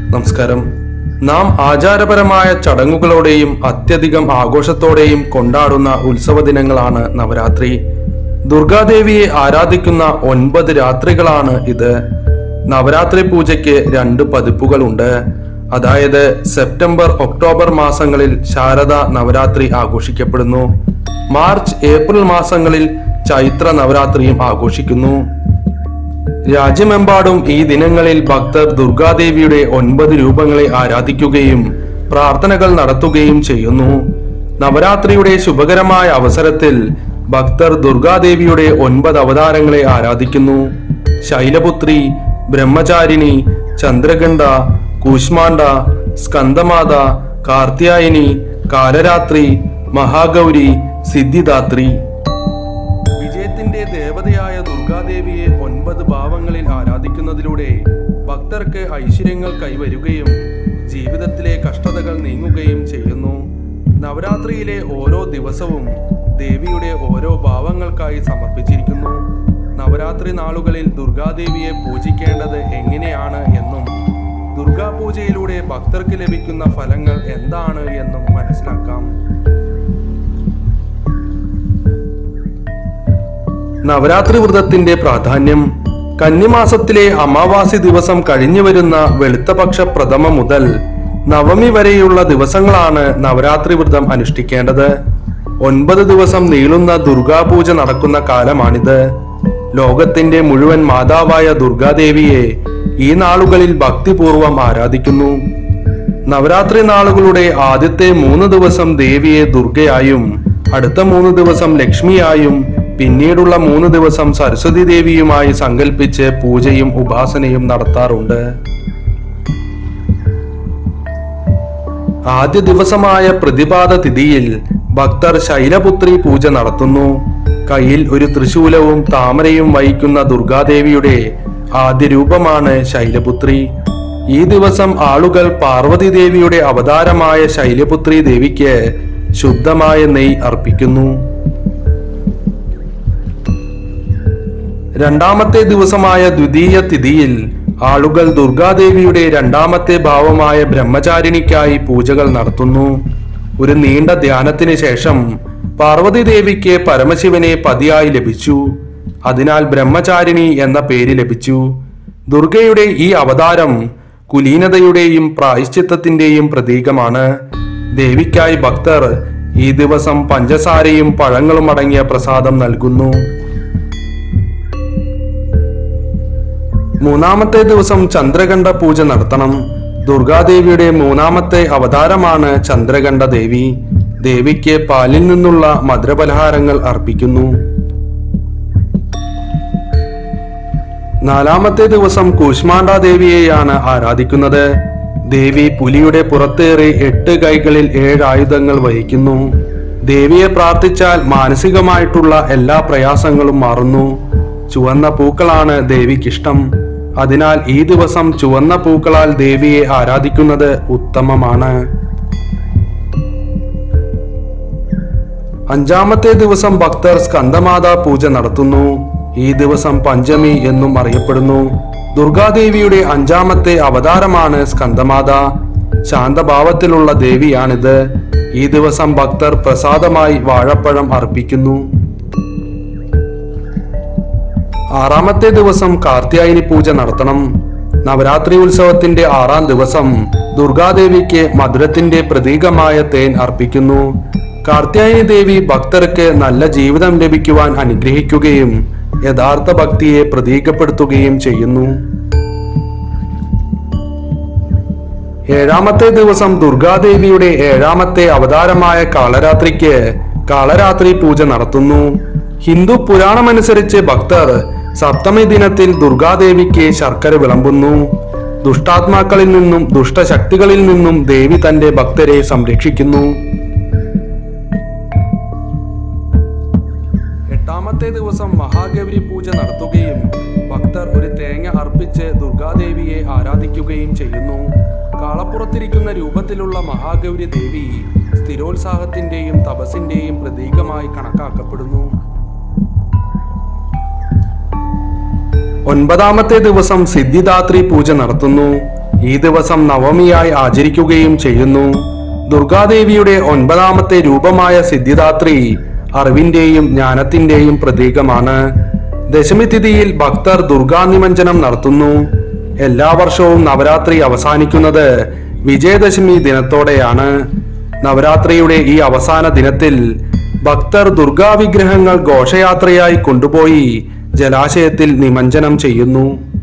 നമസ്കാരം നാം ആചാരപരമായ ചടങ്ങുകളോടെയും അത്യധികം ആഘോഷത്തോടെയും കൊണ്ടാടുന്ന ഉത്സവ ദിനങ്ങളാണ് നവരാത്രി ദുർഗാദേവിയെ ആരാധിക്കുന്ന ഒൻപത് രാത്രികളാണ് ഇത് നവരാത്രി പൂജയ്ക്ക് രണ്ട് പതിപ്പുകളുണ്ട് അതായത് സെപ്റ്റംബർ ഒക്ടോബർ മാസങ്ങളിൽ ശാരദ നവരാത്രി ആഘോഷിക്കപ്പെടുന്നു മാർച്ച് ഏപ്രിൽ മാസങ്ങളിൽ ചൈത്ര നവരാത്രിയും ആഘോഷിക്കുന്നു രാജ്യമെമ്പാടും ഈ ദിനങ്ങളിൽ ഭക്തർ ദുർഗാദേവിയുടെ ഒൻപത് രൂപങ്ങളെ ആരാധിക്കുകയും പ്രാർത്ഥനകൾ നടത്തുകയും ചെയ്യുന്നു നവരാത്രിയുടെ ശുഭകരമായ അവസരത്തിൽ ഭക്തർ ദുർഗാദേവിയുടെ ഒൻപത് അവതാരങ്ങളെ ആരാധിക്കുന്നു ശൈലപുത്രി ബ്രഹ്മചാരിണി ചന്ദ്രഗണ്ഡ കൂഷ്മാണ്ഡ സ്കന്ദമാത കാർത്യായനി കാലരാത്രി മഹാഗൗരി സിദ്ധിദാത്രി വിജയത്തിന്റെ ദേവതയായ ദുർഗാദേവിയെ ഒൻപത് ഭാവങ്ങളിൽ ആരാധിക്കുന്നതിലൂടെ ഭക്തർക്ക് ഐശ്വര്യങ്ങൾ കൈവരുകയും ജീവിതത്തിലെ കഷ്ടതകൾ നീങ്ങുകയും ചെയ്യുന്നു നവരാത്രിയിലെ ഓരോ ദിവസവും ദേവിയുടെ ഓരോ ഭാവങ്ങൾക്കായി സമർപ്പിച്ചിരിക്കുന്നു നവരാത്രി നാളുകളിൽ ദുർഗാദേവിയെ പൂജിക്കേണ്ടത് എങ്ങനെയാണ് എന്നും ദുർഗാ പൂജയിലൂടെ ഭക്തർക്ക് ലഭിക്കുന്ന ഫലങ്ങൾ എന്താണ് എന്നും മനസ്സിലാക്കാം നവരാത്രി വ്രതത്തിന്റെ പ്രാധാന്യം കന്നിമാസത്തിലെ അമാവാസി ദിവസം കഴിഞ്ഞു വരുന്ന വെളുത്തപക്ഷ പ്രഥമ മുതൽ നവമി വരെയുള്ള ദിവസങ്ങളാണ് നവരാത്രി വ്രതം അനുഷ്ഠിക്കേണ്ടത് ഒൻപത് ദിവസം നീളുന്ന ദുർഗാപൂജ നടക്കുന്ന കാലമാണിത് ലോകത്തിന്റെ മുഴുവൻ മാതാവായ ദുർഗാദേവിയെ ഈ നാളുകളിൽ ഭക്തിപൂർവം ആരാധിക്കുന്നു നവരാത്രി നാളുകളുടെ ആദ്യത്തെ മൂന്ന് ദിവസം ദേവിയെ ദുർഗയായും അടുത്ത മൂന്ന് ദിവസം ലക്ഷ്മിയായും പിന്നീടുള്ള മൂന്ന് ദിവസം സരസ്വതി ദേവിയുമായി സങ്കല്പിച്ച് പൂജയും ഉപാസനയും നടത്താറുണ്ട് ആദ്യ ദിവസമായ പ്രതിപാദ തിഥിയിൽ ഭക്തർ ശൈലപുത്രി പൂജ നടത്തുന്നു കയ്യിൽ ഒരു ത്രിശൂലവും താമരയും വഹിക്കുന്ന ദുർഗാദേവിയുടെ ആദ്യ രൂപമാണ് ശൈലപുത്രി ഈ ദിവസം ആളുകൾ പാർവതി ദേവിയുടെ അവതാരമായ ശൈലപുത്രി ദേവിക്ക് ശുദ്ധമായ നെയ് അർപ്പിക്കുന്നു രണ്ടാമത്തെ ദിവസമായ ദ്വിതീയ തിഥിയിൽ ആളുകൾ ദുർഗാദേവിയുടെ രണ്ടാമത്തെ ഭാവമായ ബ്രഹ്മചാരിണിക്കായി പൂജകൾ നടത്തുന്നു ഒരു നീണ്ട ധ്യാനത്തിന് ശേഷം പാർവതി ദേവിക്ക് പരമശിവനെ പതിയായി ലഭിച്ചു അതിനാൽ ബ്രഹ്മചാരിണി എന്ന പേര് ലഭിച്ചു ദുർഗയുടെ ഈ അവതാരം കുലീനതയുടെയും പ്രായശ്ചിത്തത്തിന്റെയും പ്രതീകമാണ് ദേവിക്കായി ഭക്തർ ഈ ദിവസം പഞ്ചസാരയും പഴങ്ങളും അടങ്ങിയ പ്രസാദം നൽകുന്നു മൂന്നാമത്തെ ദിവസം ചന്ദ്രകണ്ഠ പൂജ നടത്തണം ദുർഗാദേവിയുടെ മൂന്നാമത്തെ അവതാരമാണ് ചന്ദ്രകണ്ഠ ദേവി ദേവിക്ക് പാലിൽ നിന്നുള്ള മധുരപലഹാരങ്ങൾ അർപ്പിക്കുന്നു നാലാമത്തെ ദിവസം കൂഷ്മാണ്ഡ ദേവിയെയാണ് ആരാധിക്കുന്നത് ദേവി പുലിയുടെ പുറത്തേറി എട്ട് കൈകളിൽ ഏഴ് ആയുധങ്ങൾ വഹിക്കുന്നു ദേവിയെ പ്രാർത്ഥിച്ചാൽ മാനസികമായിട്ടുള്ള എല്ലാ പ്രയാസങ്ങളും മാറുന്നു ചുവന്ന പൂക്കളാണ് ദേവിക്കിഷ്ടം അതിനാൽ ഈ ദിവസം ചുവന്ന പൂക്കളാൽ ദേവിയെ ആരാധിക്കുന്നത് ഉത്തമമാണ് അഞ്ചാമത്തെ ദിവസം ഭക്തർ സ്കന്ദമാതാ പൂജ നടത്തുന്നു ഈ ദിവസം പഞ്ചമി എന്നും അറിയപ്പെടുന്നു ദുർഗാദേവിയുടെ അഞ്ചാമത്തെ അവതാരമാണ് സ്കന്ദമാത ശാന്തഭാവത്തിലുള്ള ദേവിയാണിത് ഈ ദിവസം ഭക്തർ പ്രസാദമായി വാഴപ്പഴം അർപ്പിക്കുന്നു ആറാമത്തെ ദിവസം കാർത്യായനി പൂജ നടത്തണം നവരാത്രി ഉത്സവത്തിന്റെ ആറാം ദിവസം ദുർഗാദേവിക്ക് മധുരത്തിന്റെ പ്രതീകമായ തേൻ അർപ്പിക്കുന്നു കാർത്യായനി ദേവി ഭക്തർക്ക് നല്ല ജീവിതം ലഭിക്കുവാൻ അനുഗ്രഹിക്കുകയും യഥാർത്ഥ ഭക്തിയെ പ്രതീകപ്പെടുത്തുകയും ചെയ്യുന്നു ഏഴാമത്തെ ദിവസം ദുർഗാദേവിയുടെ ഏഴാമത്തെ അവതാരമായ കാളരാത്രിക്ക് കാളരാത്രി പൂജ നടത്തുന്നു ഹിന്ദു പുരാണമനുസരിച്ച് ഭക്തർ സപ്തമി ദിനത്തിൽ ദുർഗാദേവിക്ക് ശർക്കര വിളമ്പുന്നു ദുഷ്ടാത്മാക്കളിൽ നിന്നും ദുഷ്ടശക്തികളിൽ നിന്നും ദേവി തന്റെ ഭക്തരെ സംരക്ഷിക്കുന്നു എട്ടാമത്തെ ദിവസം മഹാഗൗരി പൂജ നടത്തുകയും ഭക്തർ ഒരു തേങ്ങ അർപ്പിച്ച് ദുർഗാദേവിയെ ആരാധിക്കുകയും ചെയ്യുന്നു കാളപ്പുറത്തിരിക്കുന്ന രൂപത്തിലുള്ള മഹാഗൗരി ദേവി സ്ഥിരോത്സാഹത്തിന്റെയും തപസിന്റെയും പ്രതീകമായി കണക്കാക്കപ്പെടുന്നു ഒൻപതാമത്തെ ദിവസം സിദ്ധിദാത്രി പൂജ നടത്തുന്നു ഈ ദിവസം നവമിയായി ആചരിക്കുകയും ചെയ്യുന്നു ദുർഗാദേവിയുടെ ഒൻപതാമത്തെ രൂപമായ സിദ്ധിദാത്രി അറിവിന്റെയും ജ്ഞാനത്തിന്റെയും പ്രതീകമാണ് ദശമി തിഥിയിൽ ഭക്തർ ദുർഗാ നിമഞ്ജനം നടത്തുന്നു എല്ലാ വർഷവും നവരാത്രി അവസാനിക്കുന്നത് വിജയദശമി ദിനത്തോടെയാണ് നവരാത്രിയുടെ ഈ അവസാന ദിനത്തിൽ ഭക്തർ ദുർഗാ വിഗ്രഹങ്ങൾ ഘോഷയാത്രയായി കൊണ്ടുപോയി ജലാശയത്തിൽ നിമഞ്ജനം ചെയ്യുന്നു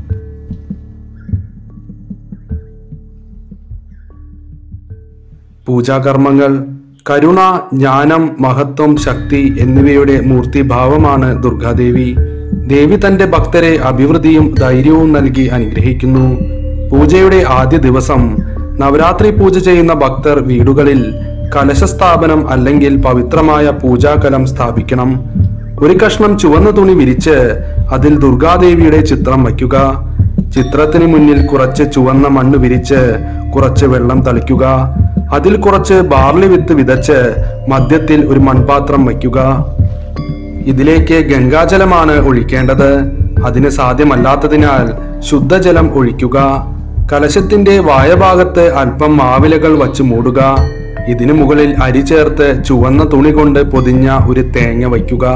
പൂജാകർമ്മങ്ങൾ കരുണ ജ്ഞാനം മഹത്വം ശക്തി എന്നിവയുടെ മൂർത്തിഭാവമാണ് ദുർഗാദേവി ദേവി തന്റെ ഭക്തരെ അഭിവൃദ്ധിയും ധൈര്യവും നൽകി അനുഗ്രഹിക്കുന്നു പൂജയുടെ ആദ്യ ദിവസം നവരാത്രി പൂജ ചെയ്യുന്ന ഭക്തർ വീടുകളിൽ കലശസ്ഥാപനം അല്ലെങ്കിൽ പവിത്രമായ പൂജാകലം സ്ഥാപിക്കണം ഒരു കഷ്ണം ചുവന്ന തുണി വിരിച്ച് അതിൽ ദുർഗാദേവിയുടെ ചിത്രം വയ്ക്കുക ചിത്രത്തിന് മുന്നിൽ കുറച്ച് ചുവന്ന മണ്ണ് വിരിച്ച് കുറച്ച് വെള്ളം തളിക്കുക അതിൽ കുറച്ച് ബാർലി വിത്ത് വിതച്ച് മധ്യത്തിൽ ഒരു മൺപാത്രം വയ്ക്കുക ഇതിലേക്ക് ഗംഗാജലമാണ് ഒഴിക്കേണ്ടത് അതിന് സാധ്യമല്ലാത്തതിനാൽ ശുദ്ധജലം ഒഴിക്കുക കലശത്തിന്റെ വായഭാഗത്ത് അല്പം മാവിലകൾ വച്ച് മൂടുക ഇതിനു മുകളിൽ അരി ചേർത്ത് ചുവന്ന തുണി കൊണ്ട് പൊതിഞ്ഞ ഒരു തേങ്ങ വയ്ക്കുക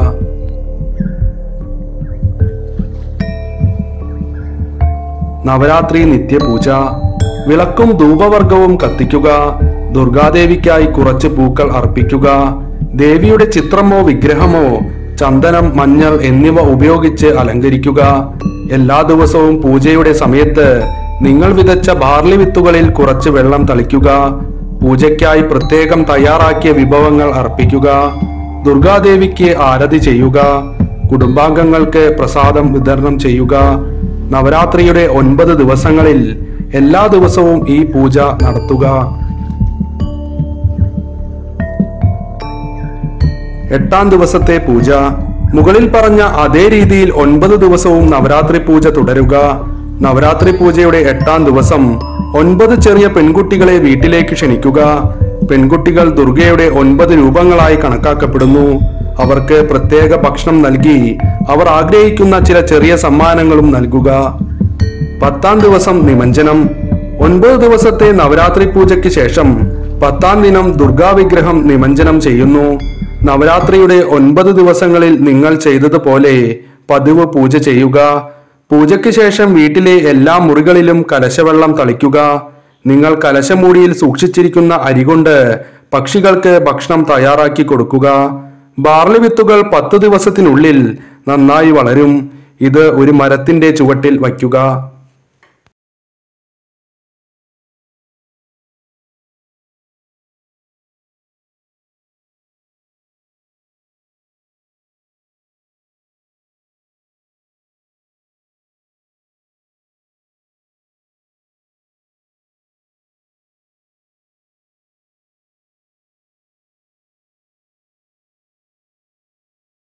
നവരാത്രി നിത്യപൂജ വിളക്കും ധൂപവർഗവും കത്തിക്കുക ദുർഗാദേവിക്കായി കുറച്ച് പൂക്കൾ അർപ്പിക്കുക ദേവിയുടെ ചിത്രമോ വിഗ്രഹമോ ചന്ദനം മഞ്ഞൾ എന്നിവ ഉപയോഗിച്ച് അലങ്കരിക്കുക എല്ലാ ദിവസവും പൂജയുടെ സമയത്ത് നിങ്ങൾ വിതച്ച ബാർലി വിത്തുകളിൽ കുറച്ച് വെള്ളം തളിക്കുക പൂജയ്ക്കായി പ്രത്യേകം തയ്യാറാക്കിയ വിഭവങ്ങൾ അർപ്പിക്കുക ദുർഗാദേവിക്ക് ആരതി ചെയ്യുക കുടുംബാംഗങ്ങൾക്ക് പ്രസാദം വിതരണം ചെയ്യുക നവരാത്രിയുടെ ഒൻപത് ദിവസങ്ങളിൽ എല്ലാ ദിവസവും ഈ പൂജ നടത്തുക എട്ടാം ദിവസത്തെ പൂജ മുകളിൽ പറഞ്ഞ അതേ രീതിയിൽ ഒൻപത് ദിവസവും നവരാത്രി പൂജ തുടരുക നവരാത്രി പൂജയുടെ എട്ടാം ദിവസം ഒൻപത് ചെറിയ പെൺകുട്ടികളെ വീട്ടിലേക്ക് ക്ഷണിക്കുക പെൺകുട്ടികൾ ദുർഗയുടെ ഒൻപത് രൂപങ്ങളായി കണക്കാക്കപ്പെടുന്നു അവർക്ക് പ്രത്യേക ഭക്ഷണം നൽകി അവർ ആഗ്രഹിക്കുന്ന ചില ചെറിയ സമ്മാനങ്ങളും നൽകുക പത്താം ദിവസം നിമഞ്ജനം ഒൻപത് ദിവസത്തെ നവരാത്രി പൂജയ്ക്ക് ശേഷം പത്താം ദിനം ദുർഗാ വിഗ്രഹം നിമഞ്ജനം ചെയ്യുന്നു നവരാത്രിയുടെ ഒൻപത് ദിവസങ്ങളിൽ നിങ്ങൾ ചെയ്തതുപോലെ പതിവ് പൂജ ചെയ്യുക പൂജയ്ക്ക് ശേഷം വീട്ടിലെ എല്ലാ മുറികളിലും കലശവെള്ളം തളിക്കുക നിങ്ങൾ കലശമൂടിയിൽ സൂക്ഷിച്ചിരിക്കുന്ന അരി കൊണ്ട് പക്ഷികൾക്ക് ഭക്ഷണം തയ്യാറാക്കി കൊടുക്കുക ബാർലി വിത്തുകൾ പത്ത് ദിവസത്തിനുള്ളിൽ നന്നായി വളരും ഇത് ഒരു മരത്തിന്റെ ചുവട്ടിൽ വയ്ക്കുക